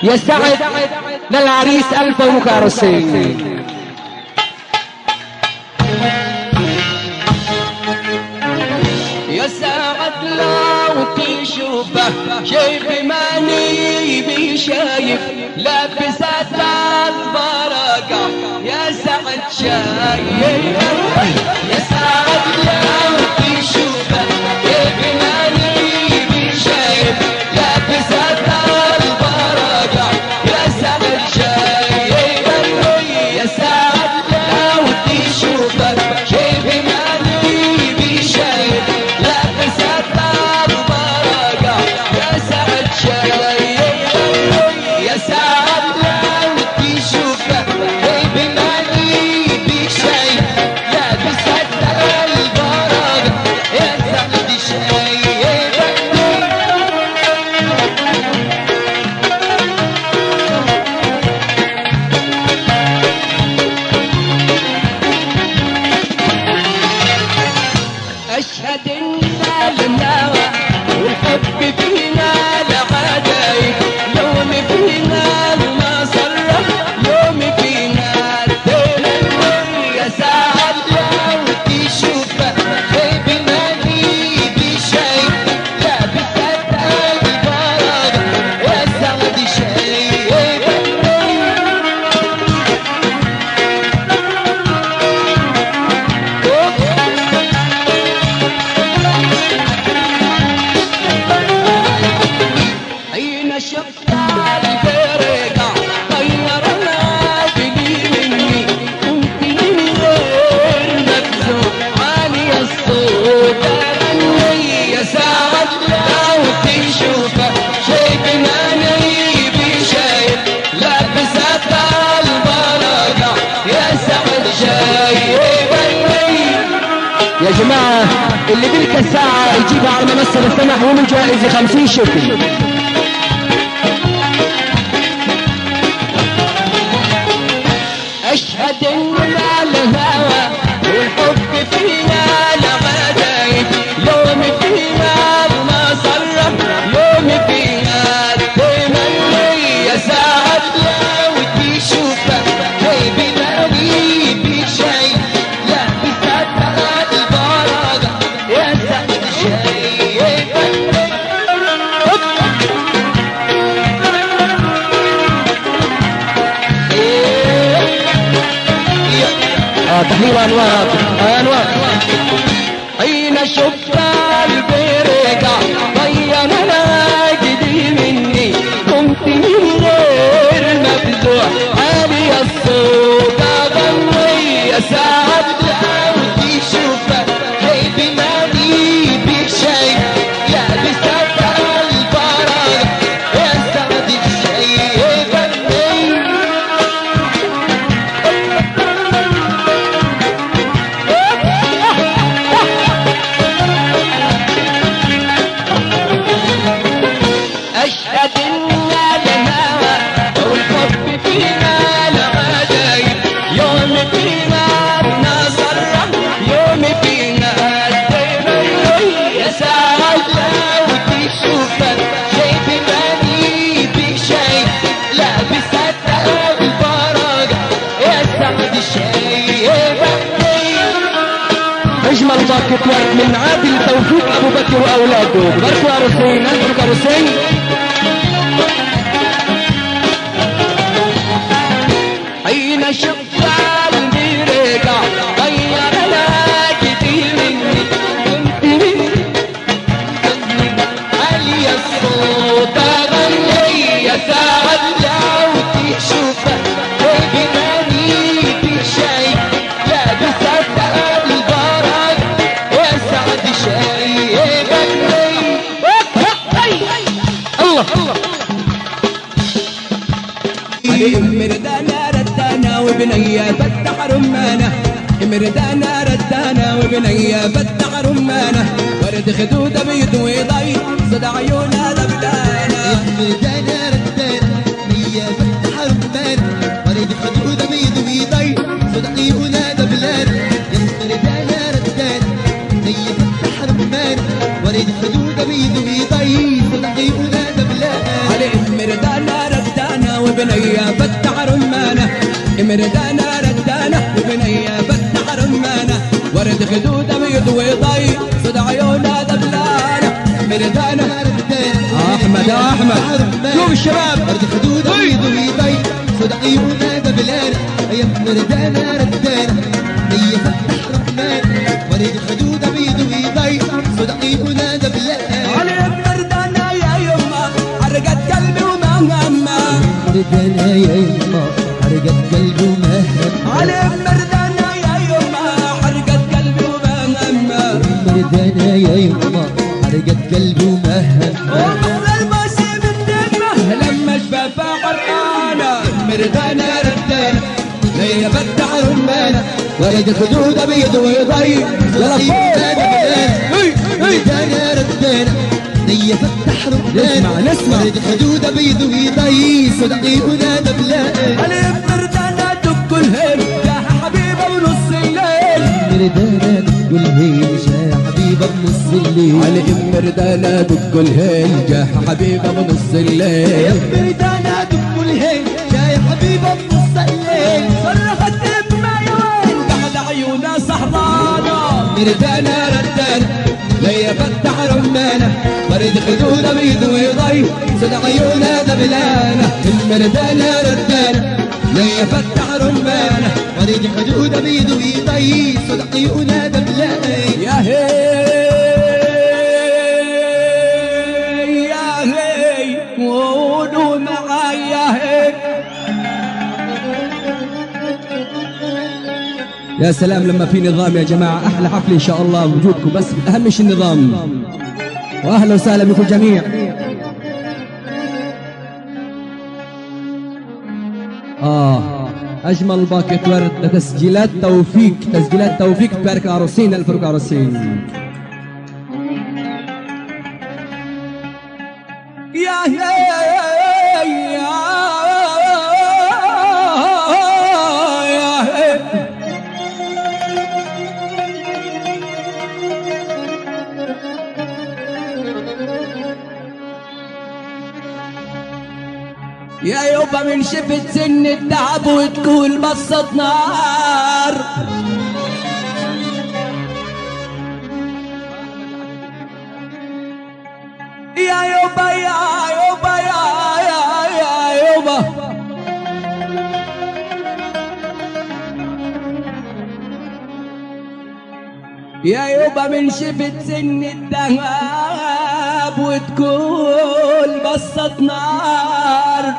يا سعد للعريس ألف مبروك عروسين يا سعد لو تشوفه شيء ماني بي شايف لابسات البركة يا سعد شايف يا سعد لو تشوفه شيء ماني بي شايف لابسات البركة يا سعد شايف يا سعد لو تشوفه شيء ماني بي شايف لابسات البركة يا سعد شايف يا سعد لو تشوفه شيء ماني بي شايف لابسات البركة يا سعد شايف أشهد إن النوى والحب فينا لعجايب يوم فينا المسرة يوم فينا الدلوي يا سعد لو تشوفه غيب مالي بشيء لابس البرد يا سعد شيء حين شفت الفرقة طير العاجلي مني كنت من غير مكذوب عالي الصوت أغني يا سعد لو تشوفه شيء ماني بشيء لابسة البركة يا سعد شايفني يا جماعة اللي بيركز ساعة يجيبها على الممثل السمح ومن جائزة خمسين شكل أشهد إن الهوى والحب فينا لغدايب يوم فينا المسرة يوم فينا التمني يا سعد لو تشوفه غيب مالي بشيء لا بسعد البركة يا سعد شايفني اه تحليل انوار آه انوار حين شفت البرقع ضيم ناجدي مني قمت من غير مفزوع عالي الصوت اغني يا سعد لو تشوفه غيب مالي بشيء يا بسعد البركة يا سعد الشيء غني أشهد إن الهوى والحب فينا لغدايب يوم فينا النصرة يوم فينا الديري يا سعد لو تشوفه شيء بمالي بشيء لابس البركة يا سعد شيء اجمل باكت ورد من عادل توفيق ابو بكر واولاده باركوا عروسين مبروك عروسين حين شفت البرقع غير لاجتي مني كنت مني علي الصوت اغني يا سعد لو تشوفه غيب ماني بشيء لابس البرد يا سعد شايفني الله الله مردانا ردانا وبنية فتح رمانة مردانا ردانا وبنية فتح رمانة ورد خدود بيض وضي صدى عيونها دبلانة مردانا ردانا نية فتح رمان ورد خدود بيض ويضي صدقي ولا دبلان مردانا ردانا نية فتح رمان ورد خدود بيض ويضي صدقي ولا دبلان علي مردانا ردانا وبنية فتح رمانة مردانة ردانة وبنية فتح رمانة ورد خدودة بيض وضي صد عيونها دبلانة مردانة احمد يا احمد شوف الشباب ارض خدود بيض ويضي صد عيونا دبلان ايام مردانا ردانا هي فتح رحمن ورد خدود بيض ويضي صد عيونا دبلان علي مردانة يا يما حرقت قلبي وما همه مردانا يا يما حرقت قلبي ومهم علي مردانة يا يما حرقت قلبي وما همه مردانا يا يما حرقت قلبي ومهم ومر الموسم النجمة لما شفافها غرقانة مردانة ردانة ليا فتح رمانة ولد خدود بيض ويضي يلا فوق مردانا ردانا هي فتح رحمن نسمع، نسمع. ورد خدود بيض ويضي صد عيونا دبلان علي مردانة دق الهيل يا حبيبة ونص الليل مردانا تقول هيش يا حبيبة بنص الليل علي مردانة دق الهيل جاه حبيبة ونص يا الليل مردانا تقول هيش يا حبيبة بنص الليل صرخت ما يوين بعد عيونها سهرانة مردانة ردانة ليا فتح رمانة برد خدودة بيض ويضي صد عيونها دبلانة المردانة ردانة ليا فتح رمانة ورد خدود بيض ويضي صد عيونا دبلان يا هي يا هي قولوا معاي يا هي يا سلام لما في نظام يا جماعة أحلى حفلة إن شاء الله وجودكم بس أهم شيء النظام وأهلا وسهلا بكم جميع آه أجمل باكت ورد لتسجيلات توفيق تسجيلات توفيق تبارك العروسين ألف مبروك عروسين يا يا يا يا يا يوبا من شفت سن التعب وتقول بصت نار يا يوبا يا يوبا يا يا يا يوبا يا يوبا من شفت سن الذهب وتقول بصت نار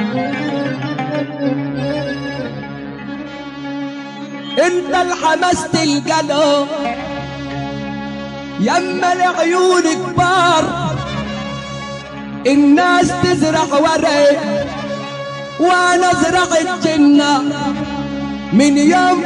انت الحمست القلب يما العيون كبار الناس تزرع ورق وانا ازرع الجنة من يوم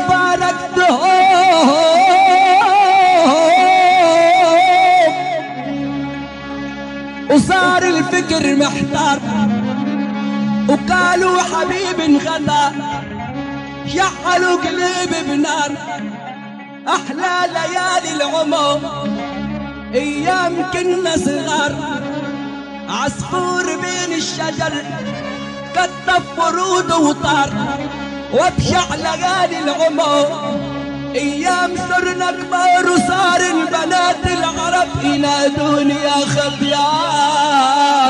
فارقتهم وصار الفكر محتار وقالوا حبيب انغدى شعلوا قلبي بنار احلى ليالي العمر ايام كنا صغار عصفور بين الشجر كتف ورود وطار وابشع ليالي العمر ايام صرنا كبار وصار البنات العرب ينادوني يا خبيار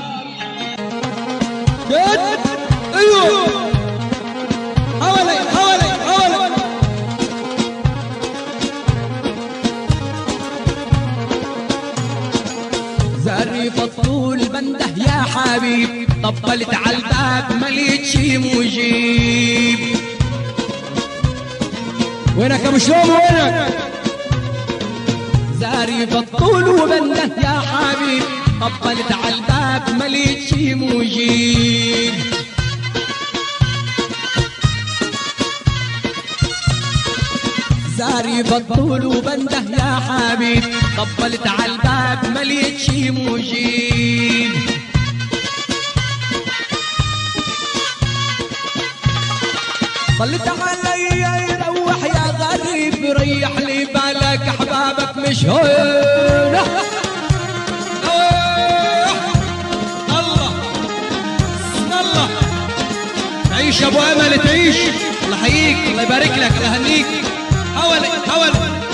جد ايوه حوالي حوالي حوالي زريف الطول بنده يا حبيب طبلت على الباب مليت شي مجيب وينك يا ابو شلوم وينك زريف الطول وبنده يا حبيب طبلت على الباب مليت شي مجيب زاري بالطول وبنده يا حبيب طبلت على الباب مليت شي مجيب طلت علي يروح يا غريب ريح لي بالك احبابك مش هنا الله بسم الله تعيش يا ابو امل تعيش الله يحييك الله يبارك لك الله يهنيك حول حول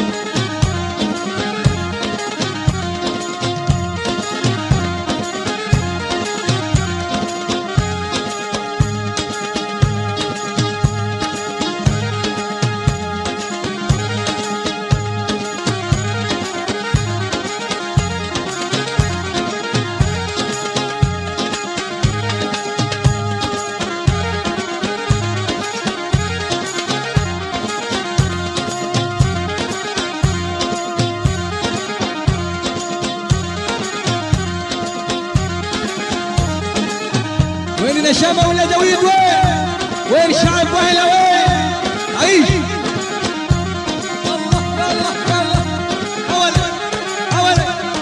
وين النشامة ولا دويد وين وين شعب وهلا وين عيش الله الله الله حول حول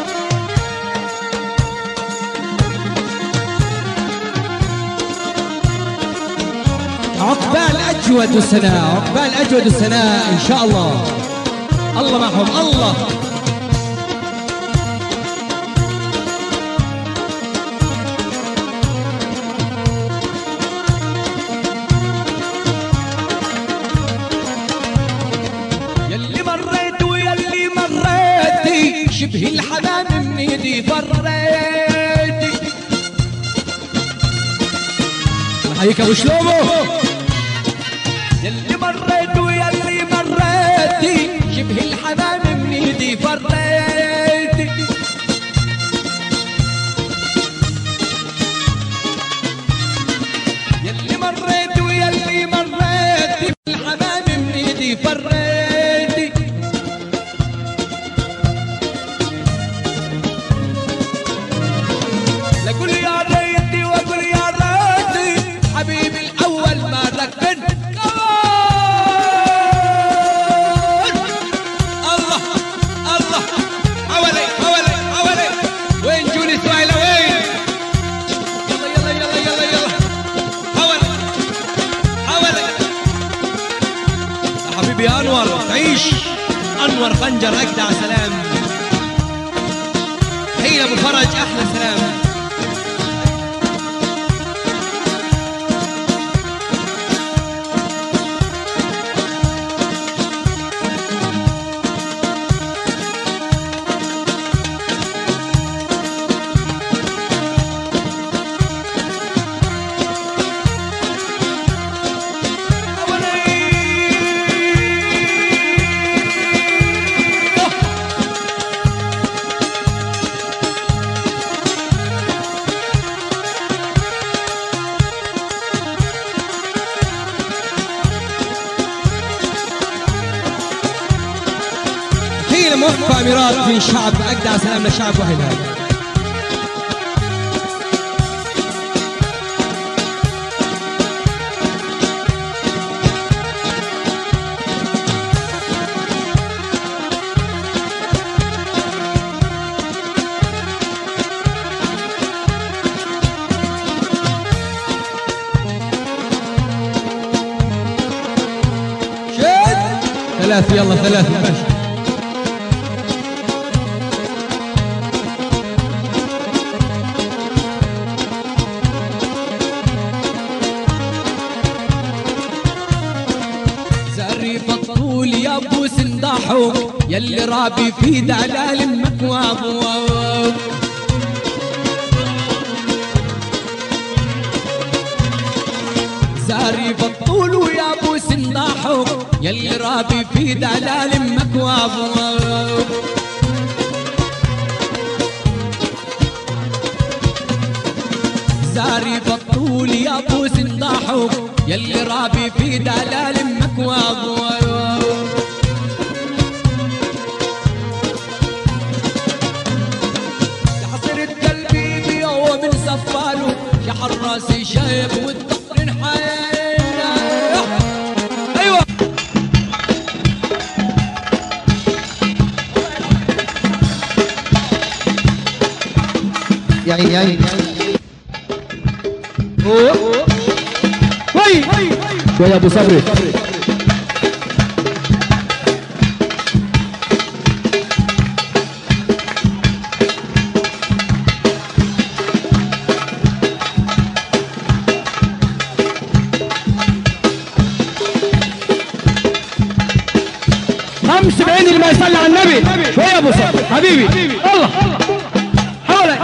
عقبال أجود السنة عقبال أجود السنة إن شاء الله الله معهم الله يلي مريت ويلي مريتي شبه الحمام من ايدي فريتي حيك ابو شلومو يلي مريت ويلي مريتي شبه الحمام من ايدي فريتي يلي مريت ويلي مريتي الحمام من ايدي فريتي لقول يا ريتي واقول يا ريتي حبيبي الاول ما ركن الله الله حوالي حوالي حوالي وين جوني اسماعيل وين يلا يلا يلا يلا يلا حوالي حوالي يا حبيبي انور تعيش انور خنجر اجدع سلام حين ابو فرج احلى سلام حين موفى اميرات من شعب اجدع سلام لشعب واحد هذا شد ثلاث يلا ثلاث ماشي زري بطول يا ابو سنداحو يلي رابي في دلال امك وابو زاري بطول ويا ابو سنداحو يلي رابي في دلال امك وابو زاري بطول يا ابو سنداحو يلي رابي في دلال امك وابو يا حصرت قلبي بيوم من صفاله يا حراسي شايب والطفل حينا ايوه يا عيني يا عيني وي شوية ابو صبري الله يصلي على النبي شويه يا ابو صبري حبيبي الله حولك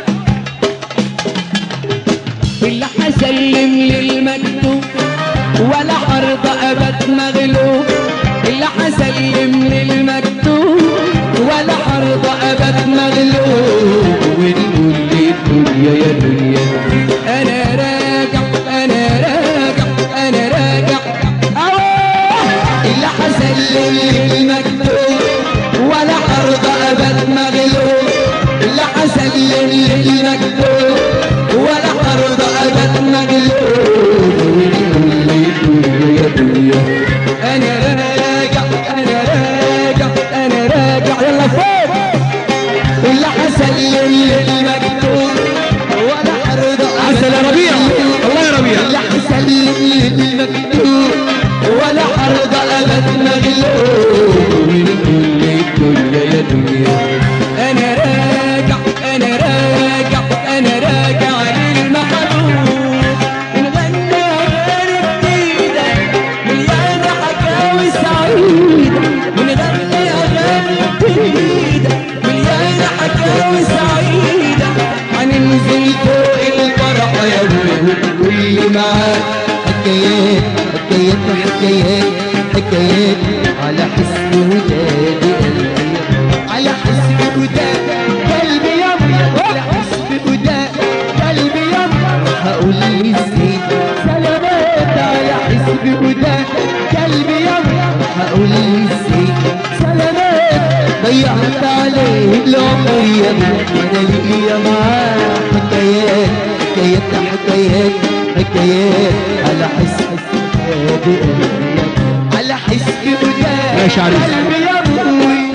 اللي حسلم للمكتوب ولا حرض ابد مغلوب اللي حسلم للمكتوب ولا حرض ابد مغلوب ونقول للدنيا يا دنيا انا راجع انا راجع انا راجع أوه اللي حسلم للمكتوب ولا حرض ابد مغلوب اللي حسلم للمكتوب ولا حرض ابد مغلوب يا دنيا انا راجع انا راجع انا راجع يلا فوق اللي حسلم للمكتوب ولا حرض عسل يا ربيع الله يا ربيع اللي حسلم للمكتوب ولا حرض ابد مغلوب من كل الدنيا يا دنيا انا راجع انا راجع انا راجع للمحبوب نغني اغاني جديده مليانه حكاوي سعيده ونغني اغاني جديده مليانه حكاوي سعيده هننزل فوق الفرح يا ابوي واللي معاك حكايات حكايات حكايات حكايات على حسب وداد قلبي على حسب وداد قلبي يما على حسب وداد قلبي يما هقول ازاي سلامات على حسب وداد قلبي يما هقول ازاي سلامات ضيعت عليه العمر يا انا ليا معاه حكايات حكايات حكايات حكايات على حسب وداد قلبي على حسب وداد ماشي عليك. قلبي يا ابوي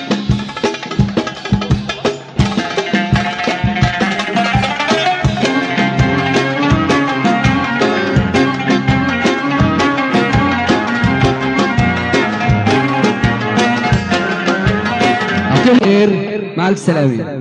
اعطيهم خير مع الف سلامه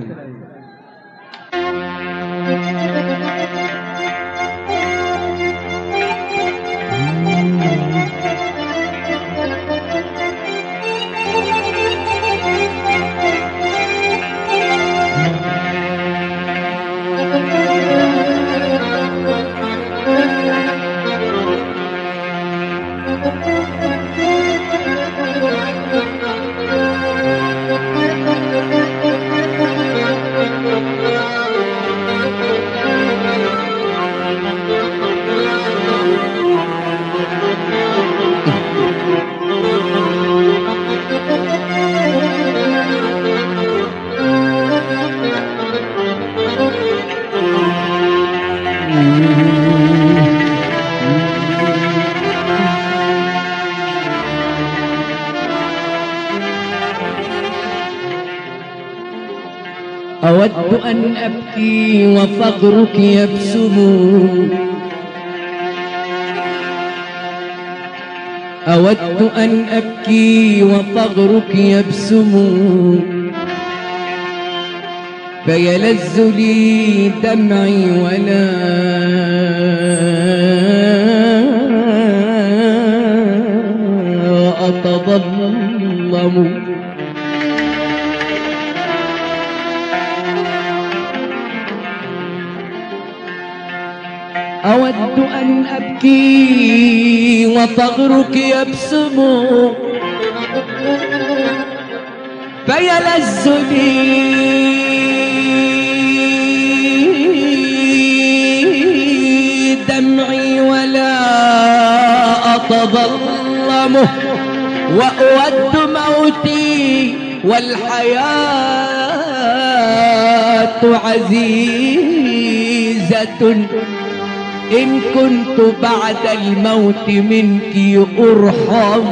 أود أن أبكي وفقرك يبسم أود أن أبكي وفقرك يبسم فيلذ لي دمعي ولا أتظلم أود أن أبكي وفغرك يبسم فيلذ لي دمعي ولا أتظلمه وأود موتي والحياة عزيزة إن كنت بعد الموت منك أرحم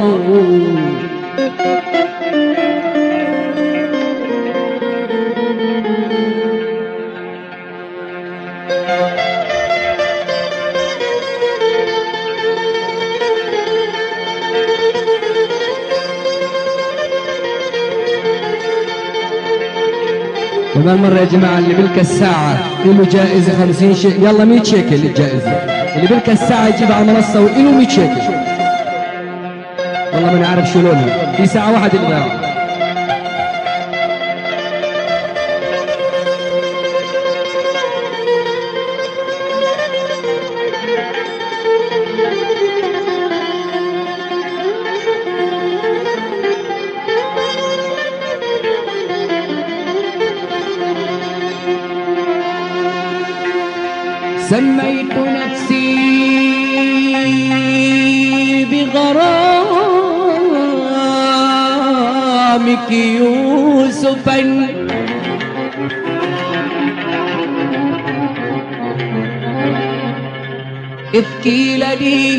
كمان مرة يا جماعة اللي بيلقى الساعة له جائزة 50 شيء يلا 100 شيكل الجائزة اللي بيلقى الساعة يجيبها على المنصة وله 100 شيكل والله ماني عارف شو لونها في ساعة واحدة اللي ضايعة سميت نفسي بغرامك يوسفا إذ قيل لي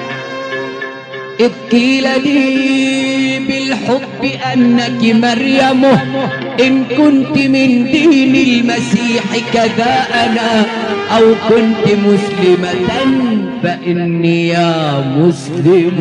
إذ قيل لي بالحب أنك مريم إن كنت من دين المسيح كذا أنا أو كنت مسلمة فإني يا مسلم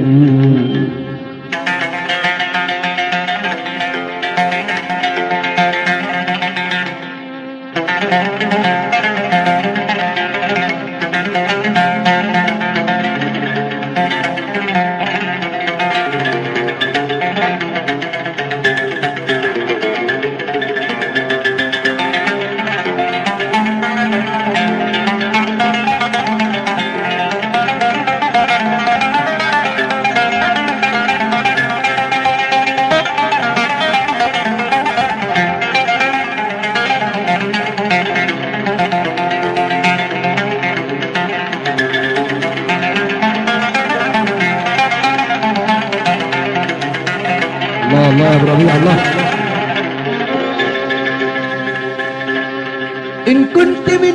الله الله يا ابو ربيع الله إن كنت من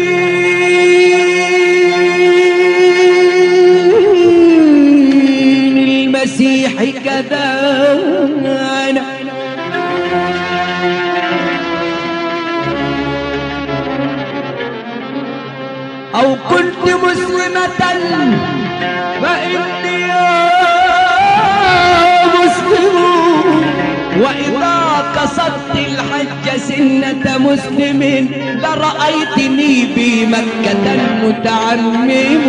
دين المسيح كذا أنا أو كنت مسلمة فإني يا مسلم وإذا قصدت الحج سنة مسلم لرأيتني بمكة المتعمم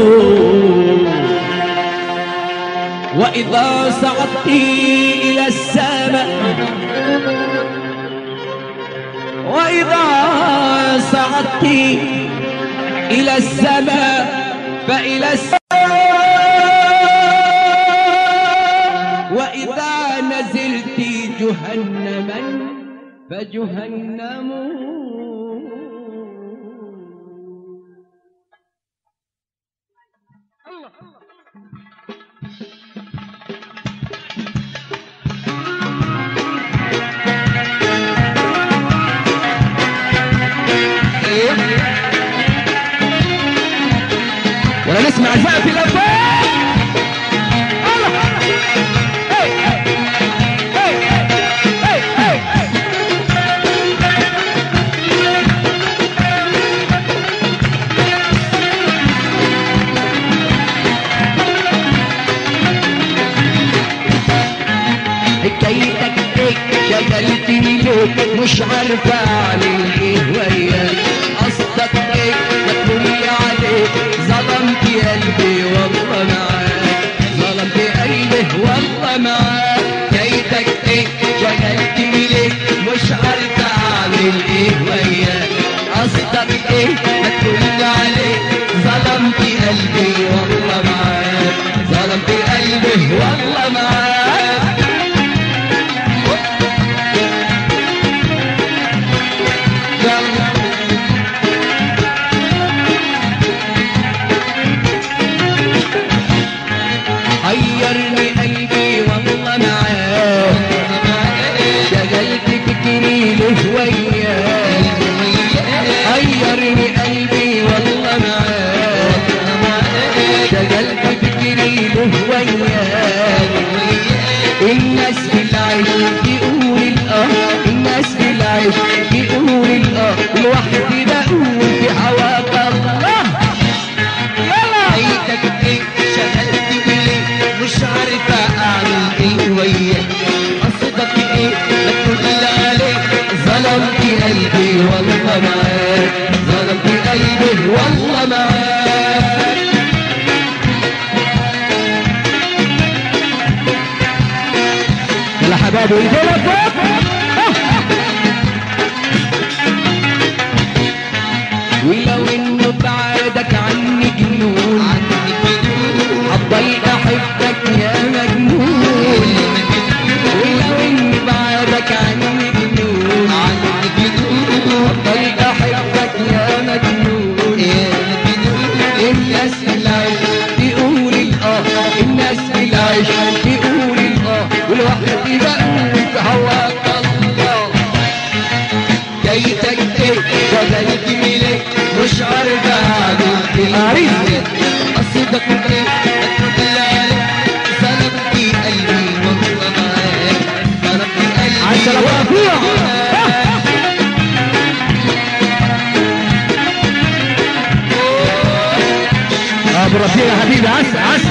وإذا صعدت إلى السماء وإذا صعدت إلى السماء فإلى السماء وإذا نزلت جهنما فجهنم ولا نسمع زقف الافواه حكايتك ايه شغلتني ليه مش عارفة اعمل ايه وياك قصدك ايه ما تقولي عليك ظلمت قلبي والله معاك ظلمت قلبي والله معاك حكايتك ايه شغلتني ليه مش عارفة اعمل ايه وياك قصدك ايه ما تقولي عليك ظلمت قلبي والله معاك ظلمت قلبي والله معاك حيرني قلبي والله معاك شغلت فكري لهوية حيرني قلبي والله معاك شغلت فكري لهوية الناس في العيش يقول الاه الناس في العيش يقول الاه لوحدي بقول في هواك الله عيدك ايه شغلت بيه مش عارفة اعمل ايه وياك قصدك ايه ما تقول عليك ظلمت قلبي والله معاك ظلمت قلبي والله معاك يلا حبايبي ايدينا فوق ولو انه بعدك عني جنون هفضل احبك يا مجنون ولو اني بعدك عني جنون هفضل احبك يا مجنون صدقني أتقل عليك صلب في قلبي والله معاك صلب في قلبي عسل أبو رفيع. ابو رفيع يا حبيبي عسل عسل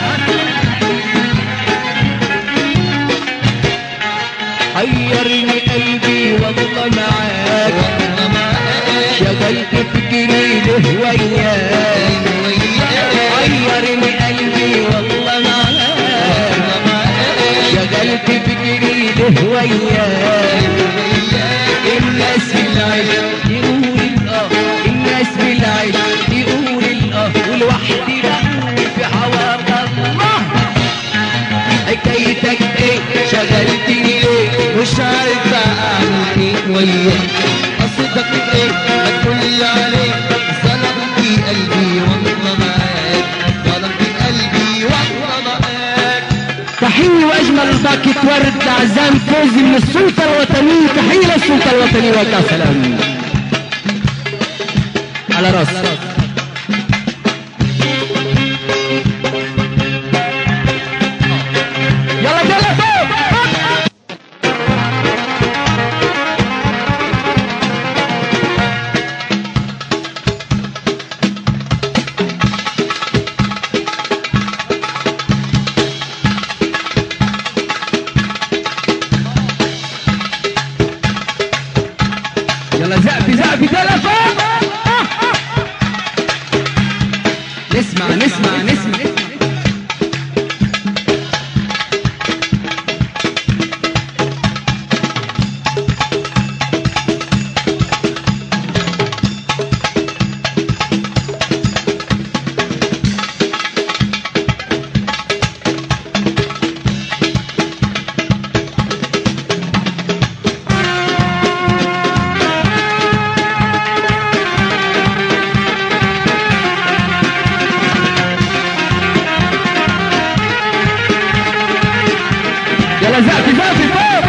حيرني قلبي والله معاك والله معاك شغلت فكري له وياك حيرني قلبي والله معاك شغلت فكري له وياك الناس في العيش يقول الاه الناس في العيش يقول الاه ولوحدي بقول في حوار الله حكايتك ايه شغلتني ليه مش عارف اعمل ايه وياك أصدق إيه أتقل عليك صلب في قلبي والله معاك صلب في قلبي والله معاك تحية واجمل باكت ورد عزام فوزي من السلطة الوطنية تحية للسلطة الوطنية وكا سلام على راس يلا يلا فوق يلا زقفي زقفي يلا فوق نسمع نسمع نسمع يلا زقفي زقفي فوق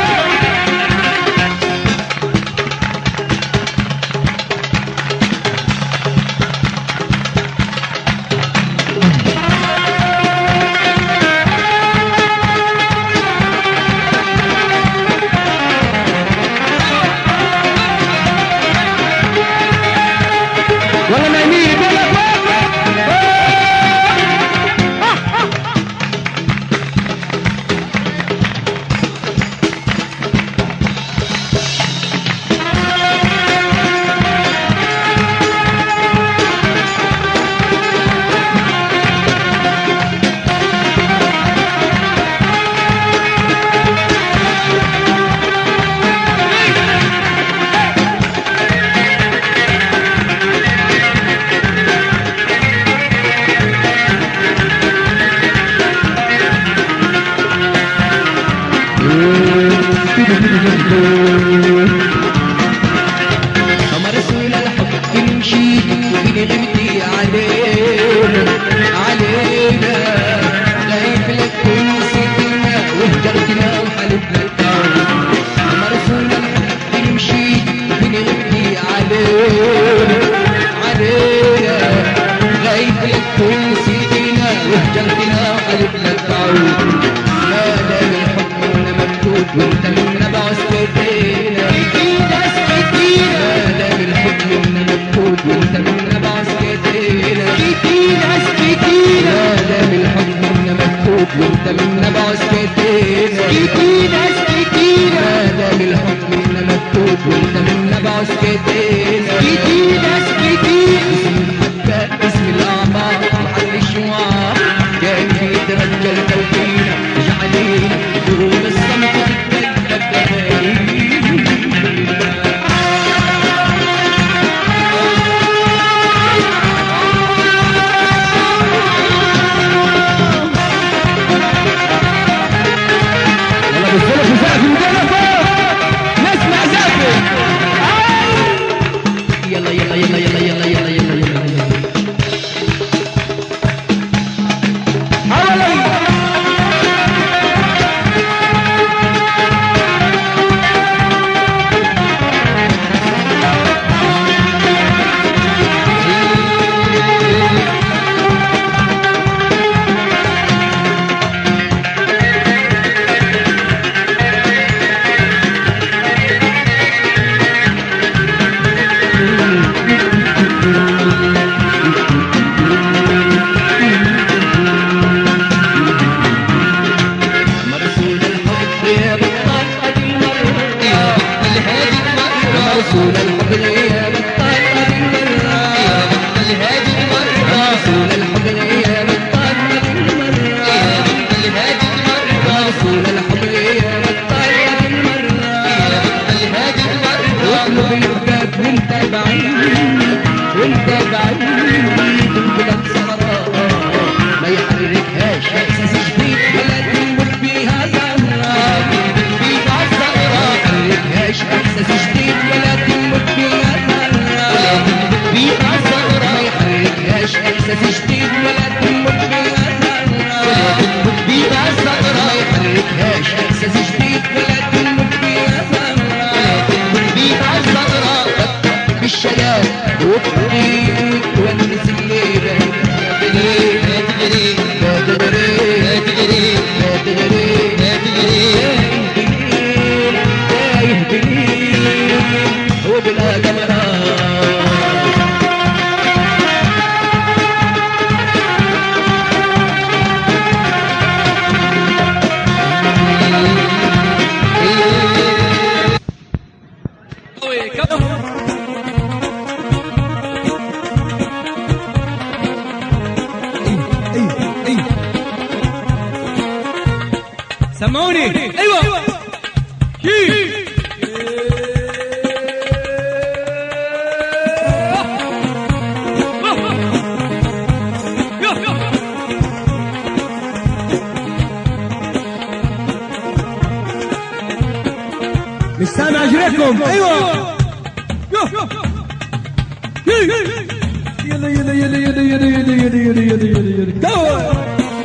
ولا نايمين ولا فوق أما رسول الحب تمشي وبنغمتي علينا علينا خايف لك تنسيتنا وهجرتنا وحلفنا الطاوة أما رسول الحب تمشي وبنغمتي علينا علينا خايف لك تنسيتنا وهجرتنا وحلفنا الطاوة لا لا بالحب إنما مكتوب وانت منا بعث كتينا لا لا بالحب إنما مكتوب وانت منا بعث كتينا لا لا بالحب إنما مكتوب وانت منا بعث كتينا لا لا بالحب إنما مكتوب وانت منا بعث كتينا اسم المحبة اسم الأعمار محل الشعاع كان في ترجل توفينا اجعلينا دروب الصمت تتكلم يلا بالزلف وزقفي ويلا فوق نسمع زقفي ولا تموت فيها ثغرة تموت بيها ما صغرى يحركهاش احساس جديد ولا تموت فيها ثغرة تموت بيها صغرى بالشيال وبتديك ونس الليلة تدري لا تدري تدري لا تدري تدري لا تدري تايه بليل وبلا قمران سمعوني ايوه شي. مش سامع اجريكم ايوه يلا يلا يلا يلا يلا يلا يلا يلا يلا يلا يلا جو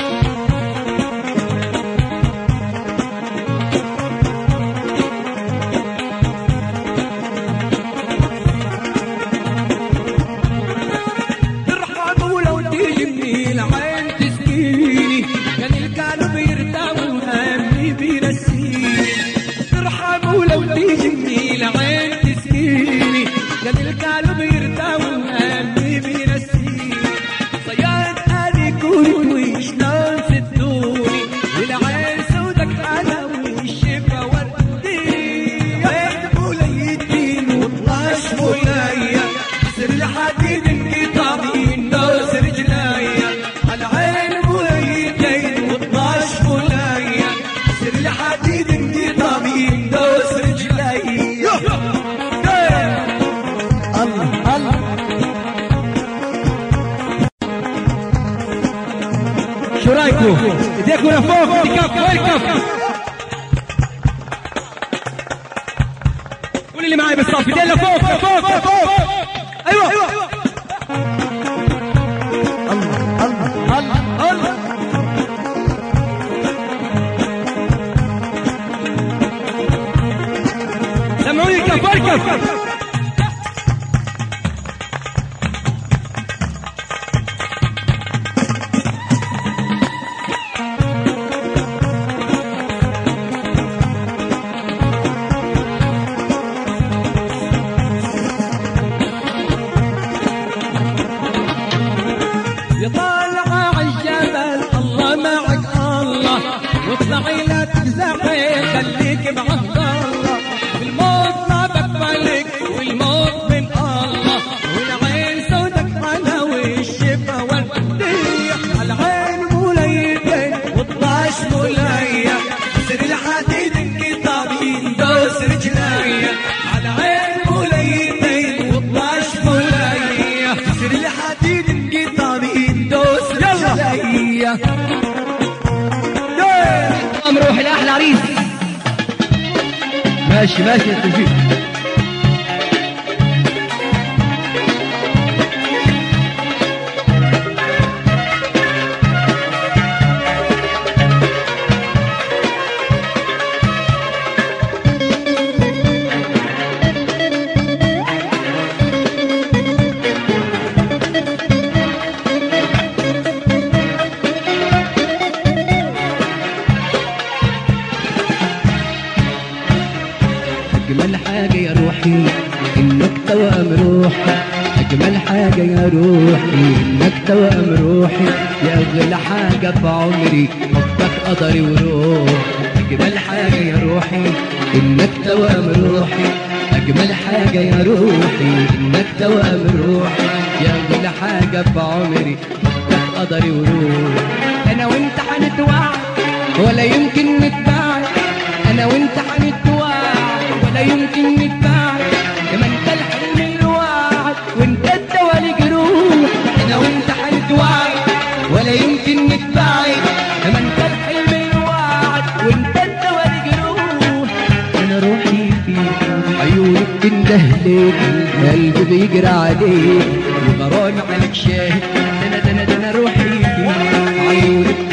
ارحموا لو تجني العين تسقيني كان القلب يرتوي وهمي بينسيني ارحموا لو تجني العين تسقيني كان القلب يرتوي وهمي بينسيني صياد ادي كوني وشلون سدوني والعين سودك انا والشفا وردي عين بوليتين وطلاش بولايا سر الحديد انقطاعين دوس رجلايا على عين بوليتين وطلاش بولايا سر الحديد انقطاعين دوس رجلايا الله الله شو رايكم؟ ايديكم لفوق الكف وين الكف؟ قول اللي معي بالصف ايدين لفوق لفوق لفوق ايوه ايوه الله الله سمعوني الكف وين الكف؟ يا طالعة عالجبل الله معك الله واطلعي لا تجزعي خليك بعهد الله الموت ما بقبلك والموت من الله والعين سودك على والشفا والدية العين موليتين وطلاش مولية سر الحديد انقطابين دوس رجليا على عين موليتين وطلاش مولية سر الحديد انقطابين دوس رجليا قام روحي لاحلى عريس ماشي ماشي يا توفيق أجمل حاجة يا روحي إنك توأم روحي أجمل حاجة يا روحي إنك توأم روحي يا أغلى حاجة في عمري حبك قدري وروحي أجمل حاجة يا روحي إنك توأم روحي أجمل حاجة يا روحي إنك توأم روحي يا أغلى حاجة في عمري حبك قدري وروحي أنا وأنت هنتوعد ولا يمكن نتباعد أنا وأنت هنتوعد ولا يمكن نتباعد يا ما أنت الحلم الواعد وأنت الدواء لجروح أنا وأنت هنتوعد ولا يمكن نتباعد يا ما أنت الحلم الواعد وأنت الدواء لجروح أنا روحي فيك عيونك تندهلك قلبي بيجري عليك وغرامي عليك شاهد ده أنا ده أنا ده أنا روحي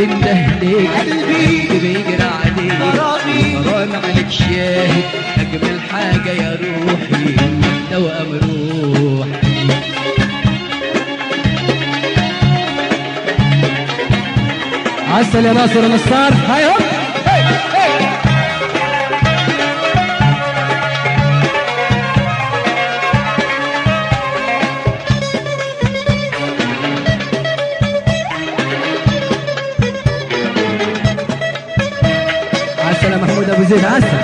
تنده ليك قلبي بيجرى عليك غرامي غرام عليك شاهد أجمل حاجة يا روحي توأم روح عسل يا ناصر النصار هاي هو عسل يا محمود ابو زيد عسل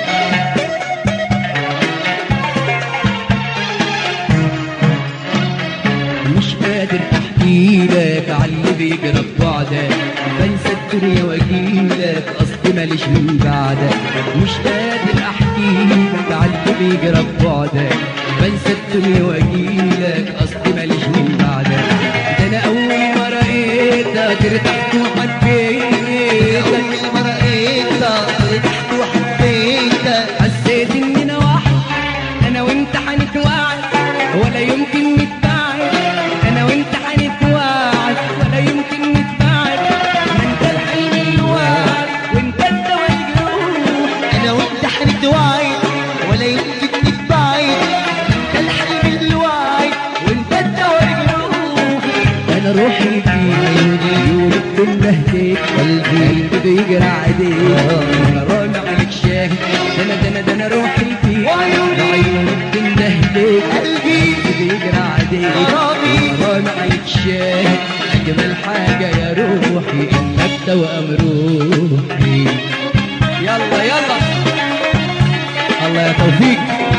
مش قادر احكي لك على اللي بيجرى ببعدك بنسى الدنيا واجيلك اصل ماليش من بعدك مش قادر احكي لك على اللي بيجرى ببعدك بنسى الدنيا واجيلك اصل ماليش من بعدك ده انا اول ما رأيتك ارتحت وحبيتك أول ما رأيتك ارتحت وحبيتك حسيت اننا واحد انا وانت هنتوعد ولا يمكن نتباعد انا وانت هنتوعد ولا يمكن نتباعد ما انت الحلم الوعد وانت الدواء الجروح أنا وأنت حنتوعد ولا يمكن نتباعد أنت الحلم الواعد وانت الدواء الجروح انا روحي فيك عيونك تنهديك قلبي بيجرى عليك غرام عليك شاهد ده انا ده انا ده انا روحي فيك عيونك تنهديك قلبي بيجرى عليك غرامي غرام عليك شاهد اجمل حاجه يا روحي انك توأم روحي يلا يلا الله يا توفيق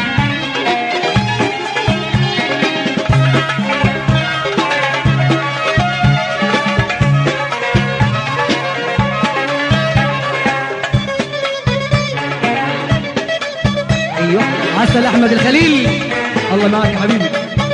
ايوه عسل احمد الخليل الله معك يا حبيبي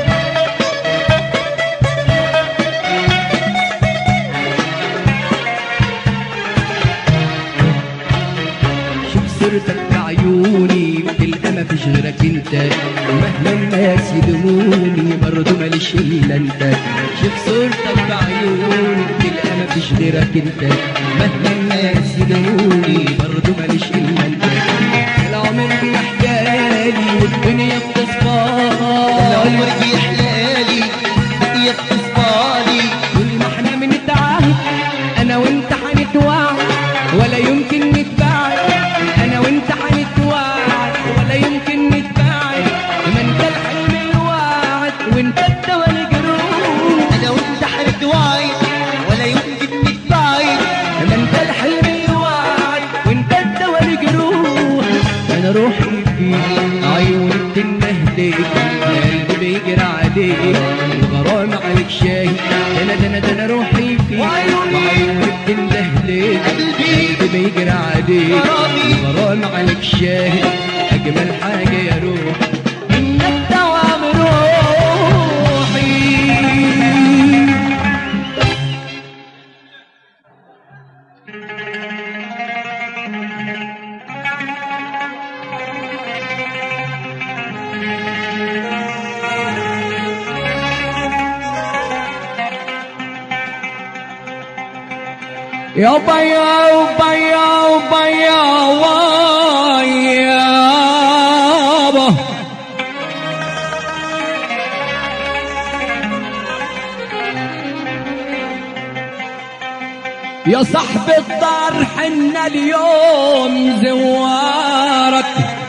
شوف صورتك بعيوني بتلقى ما فيش غيرك انت ومهما الناس يدموني برضه ماليش الا انت شوف صورتك بعيوني بتلقى ما فيش غيرك انت مهما الناس يدموني برضه ماليش الا انت العمر بيحكالي والدنيا بتصفى العمر بيحلالي بدي بتصفالي كل ما احنا بنتعاهد انا وانت هنتوعد ولا يمكن نتباعد انا وانت هنتوعد ولا يمكن نتباعد ما انت الحلم الواعد وانت الدواء الجروح أنا وأنت حنتوعد ولا يمكن نتباعد ما انت الحلم الواعد وانت الدواء الجروح انا روحي فيك عيونك تنهديك قلبي بيجري عليك الغرام عليك شاهد ده انا ده انا ده انا روحي فيك وعيونك تنهديك قلبي قلبي بيجري عليك غرامي. الغرام عليك شاهد اجمل حاجه يا روح انك دوام روحي يابا يابا يابا يابا يابا يا صاحب الدار حنا اليوم زوارك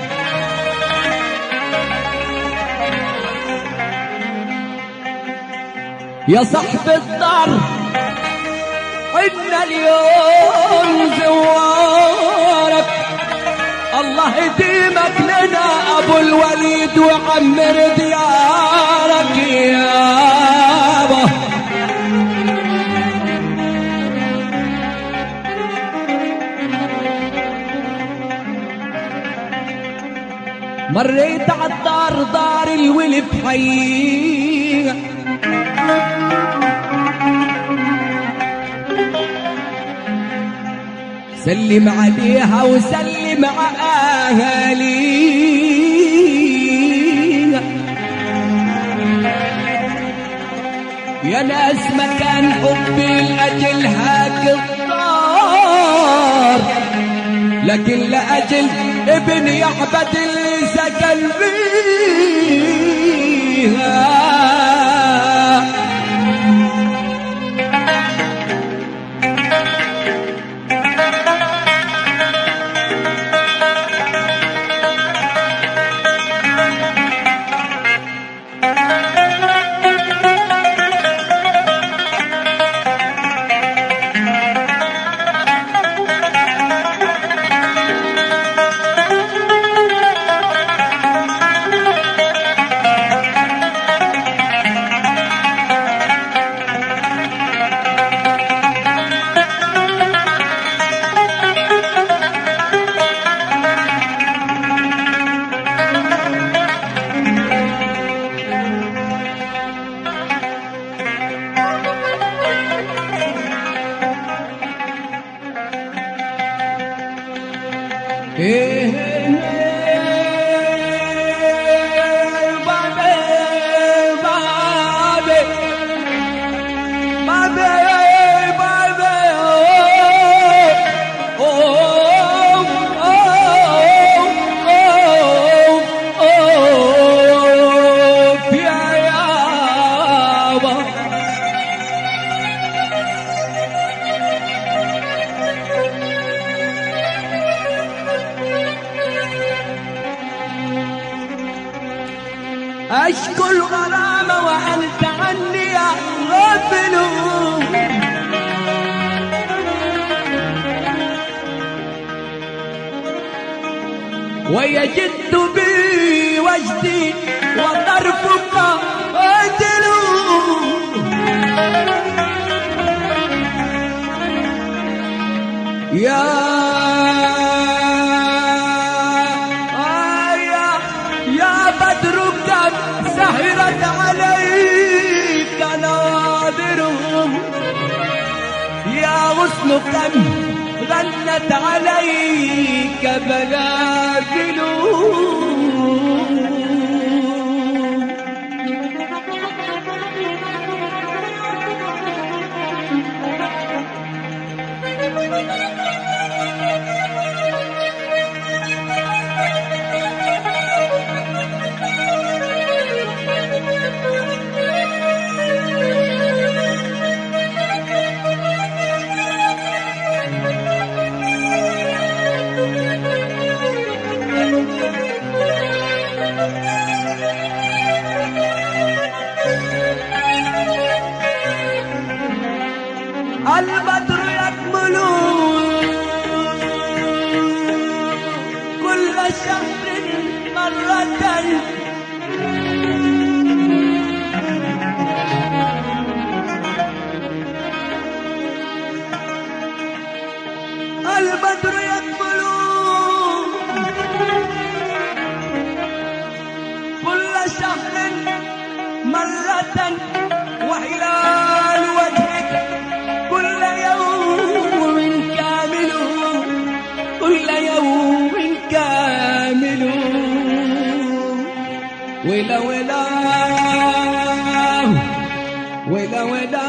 يا صاحب الدار حنا اليوم زوارك الله يديمك لنا ابو الوليد وعمر ديارك يابا مريت عالدار دار الولد حي سلم عليها وسلم على اهاليها يا ناس مكان حبي لاجلها قطار لكن لأجل ابن يعبد اللي سكن بيها أشكو الغرامة وأنت عني غافل ويجد بي وجدي وطرفك قاتل يا يا يا بدر كم سهرت عليك ناظرهم يا غصن كم غنت عليك بلابلهم البدر يكمل كل شهر مرة البدر يكمل كل شهر مرة وهلال وجهك كل يوم كامل كل يوم كامل ولا ولا ولا ولا